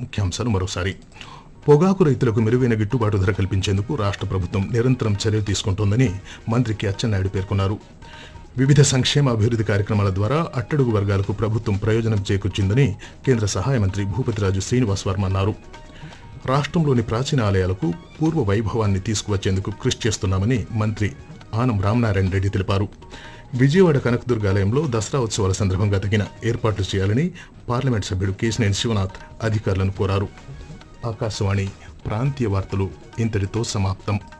ముఖ్యాంశాలు మరోసారి పొగాకు రైతులకు మెరుగైన గిట్టుబాటు ధర కల్పించేందుకు రాష్ట్ర ప్రభుత్వం నిరంతరం చర్యలు తీసుకుంటోందని మంత్రి కె అచ్చెన్నాయుడు పేర్కొన్నారు వివిధ సంక్షేమ అభివృద్ధి కార్యక్రమాల ద్వారా అట్టడుగు వర్గాలకు ప్రభుత్వం ప్రయోజనం చేకూర్చిందని కేంద్ర సహాయ మంత్రి భూపతిరాజు శ్రీనివాస్ వర్మ అన్నారు రాష్ట్రంలోని ప్రాచీన ఆలయాలకు పూర్వ వైభవాన్ని తీసుకువచ్చేందుకు కృషి చేస్తున్నామని మంత్రి ఆనం రామనారాయణ రెడ్డి తెలిపారు విజయవాడ కనకదుర్గ ఆలయంలో దసరా ఉత్సవాల సందర్భంగా తగిన ఏర్పాట్లు చేయాలని పార్లమెంట్ సభ్యుడు కేశినేని శివనాథ్ అధికారులను కోరారు ఆకాశవాణి ప్రాంతీయ వార్తలు ఇంతటితో సమాప్తం